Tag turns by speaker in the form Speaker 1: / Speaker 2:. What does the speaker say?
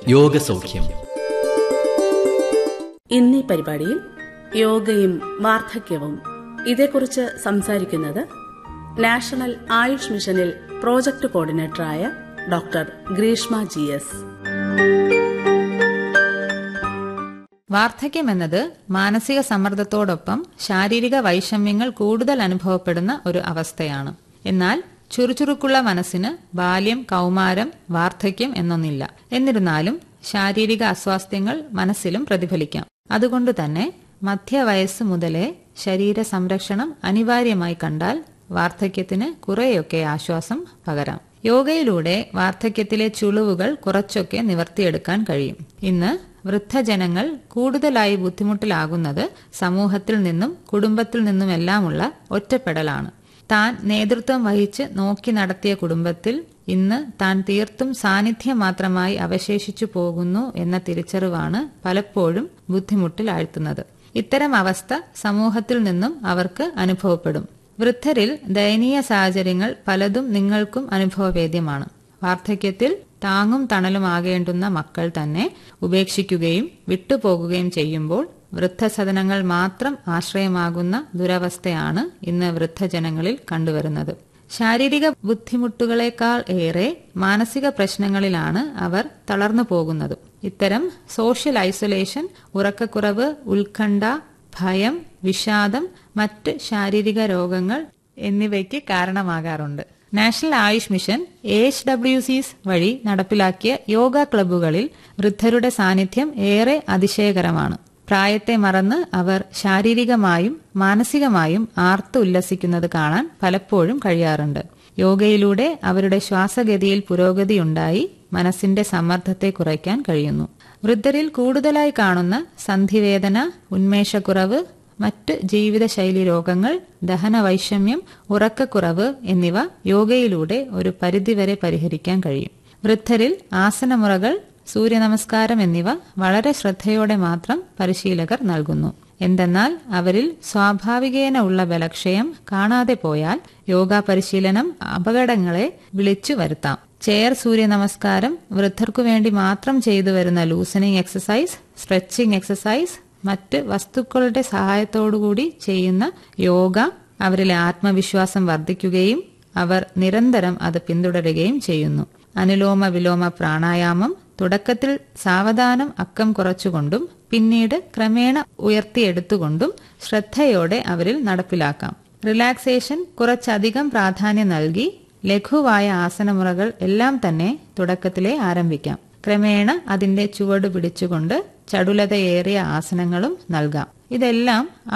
Speaker 1: യോഗസൗഖ്യം
Speaker 2: ഇന്നീ പരിപാടിയിൽ യോഗയും വാർദ്ധക്യവും ഇതേക്കുറിച്ച് സംസാരിക്കുന്നത് നാഷണൽ ആയുഷ് മിഷനിൽ പ്രോജക്ട് കോർഡിനേറ്ററായ ഡോക്ടർ ഗ്രീഷ്മ ജി എസ്
Speaker 3: വാർദ്ധക്യം എന്നത് മാനസിക സമ്മർദ്ദത്തോടൊപ്പം ശാരീരിക വൈഷമ്യങ്ങൾ കൂടുതൽ അനുഭവപ്പെടുന്ന ഒരു അവസ്ഥയാണ് എന്നാൽ ചുറുചുറുക്കുള്ള മനസ്സിന് ബാല്യം കൗമാരം വാർദ്ധക്യം എന്നൊന്നില്ല എന്നിരുന്നാലും ശാരീരിക അസ്വാസ്ഥ്യങ്ങൾ മനസ്സിലും പ്രതിഫലിക്കാം അതുകൊണ്ട് തന്നെ മധ്യവയസ്സ് മുതലേ ശരീര സംരക്ഷണം അനിവാര്യമായി കണ്ടാൽ വാർദ്ധക്യത്തിന് കുറെയൊക്കെ ആശ്വാസം പകരാം യോഗയിലൂടെ വാർദ്ധക്യത്തിലെ ചുളിവുകൾ കുറച്ചൊക്കെ നിവർത്തിയെടുക്കാൻ കഴിയും ഇന്ന് വൃദ്ധജനങ്ങൾ കൂടുതലായി ബുദ്ധിമുട്ടിലാകുന്നത് സമൂഹത്തിൽ നിന്നും കുടുംബത്തിൽ നിന്നുമെല്ലാമുള്ള ഒറ്റപ്പെടലാണ് താൻ നേതൃത്വം വഹിച്ച് നോക്കി നടത്തിയ കുടുംബത്തിൽ ഇന്ന് താൻ തീർത്തും സാന്നിധ്യം മാത്രമായി അവശേഷിച്ചു പോകുന്നു എന്ന തിരിച്ചറിവാണ് പലപ്പോഴും ബുദ്ധിമുട്ടിലാഴ്ത്തുന്നത് ഇത്തരം അവസ്ഥ സമൂഹത്തിൽ നിന്നും അവർക്ക് അനുഭവപ്പെടും വൃദ്ധരിൽ ദയനീയ സാഹചര്യങ്ങൾ പലതും നിങ്ങൾക്കും അനുഭവവേദ്യമാണ് വാർദ്ധക്യത്തിൽ താങ്ങും തണലുമാകേണ്ടുന്ന മക്കൾ തന്നെ ഉപേക്ഷിക്കുകയും വിട്ടുപോകുകയും ചെയ്യുമ്പോൾ വൃദ്ധസദനങ്ങൾ മാത്രം ആശ്രയമാകുന്ന ദുരവസ്ഥയാണ് ഇന്ന് വൃദ്ധജനങ്ങളിൽ കണ്ടുവരുന്നത് ശാരീരിക ബുദ്ധിമുട്ടുകളെക്കാൾ ഏറെ മാനസിക പ്രശ്നങ്ങളിലാണ് അവർ തളർന്നു പോകുന്നത് ഇത്തരം സോഷ്യൽ ഐസൊലേഷൻ ഉറക്കക്കുറവ് ഉത്കണ്ഠ ഭയം വിഷാദം മറ്റ് ശാരീരിക രോഗങ്ങൾ എന്നിവയ്ക്ക് കാരണമാകാറുണ്ട് national Ayush mission H W Cs വഴി നടപ്പിലാക്കിയ യോഗ ക്ലബ്ബുകളിൽ വൃദ്ധരുടെ സാന്നിധ്യം ഏറെ അതിശയകരമാണ് പ്രായത്തെ മറന്ന് അവർ ശാരീരികമായും മാനസികമായും ആർത്തു ഉല്ലസിക്കുന്നത് കാണാൻ പലപ്പോഴും കഴിയാറുണ്ട് യോഗയിലൂടെ അവരുടെ ശ്വാസഗതിയിൽ പുരോഗതിയുണ്ടായി മനസ്സിന്റെ സമ്മർദ്ദത്തെ കുറയ്ക്കാൻ കഴിയുന്നു വൃദ്ധരിൽ കൂടുതലായി കാണുന്ന സന്ധിവേദന ഉന്മേഷക്കുറവ് മറ്റ് ജീവിതശൈലി രോഗങ്ങൾ ദഹനവൈഷമ്യം ഉറക്കക്കുറവ് എന്നിവ യോഗയിലൂടെ ഒരു പരിധിവരെ പരിഹരിക്കാൻ കഴിയും വൃദ്ധരിൽ ആസനമുറകൾ സൂര്യനമസ്കാരം എന്നിവ വളരെ ശ്രദ്ധയോടെ മാത്രം പരിശീലകർ നൽകുന്നു എന്തെന്നാൽ അവരിൽ സ്വാഭാവികേന ഉള്ള ബലക്ഷയം കാണാതെ പോയാൽ യോഗ പരിശീലനം അപകടങ്ങളെ വിളിച്ചു വരുത്താം ചെയർ സൂര്യ നമസ്കാരം വൃദ്ധർക്കു വേണ്ടി മാത്രം ചെയ്തു വരുന്ന ലൂസനിങ് എക്സസൈസ് സ്ട്രെച്ചിങ് എക്സസൈസ് മറ്റ് വസ്തുക്കളുടെ സഹായത്തോടുകൂടി ചെയ്യുന്ന യോഗ അവരിലെ ആത്മവിശ്വാസം വർദ്ധിക്കുകയും അവർ നിരന്തരം അത് പിന്തുടരുകയും ചെയ്യുന്നു അനുലോമ വിലോമ പ്രാണായാമം തുടക്കത്തിൽ സാവധാനം അക്കം കുറച്ചുകൊണ്ടും പിന്നീട് ക്രമേണ ഉയർത്തിയെടുത്തുകൊണ്ടും ശ്രദ്ധയോടെ അവരിൽ നടപ്പിലാക്കാം റിലാക്സേഷൻ കുറച്ചധികം പ്രാധാന്യം നൽകി ലഘുവായ ആസനമുറകൾ എല്ലാം തന്നെ തുടക്കത്തിലേ ആരംഭിക്കാം ക്രമേണ അതിന്റെ ചുവട് പിടിച്ചുകൊണ്ട് ചടുലതയേറിയ ആസനങ്ങളും നൽകാം ഇതെല്ലാം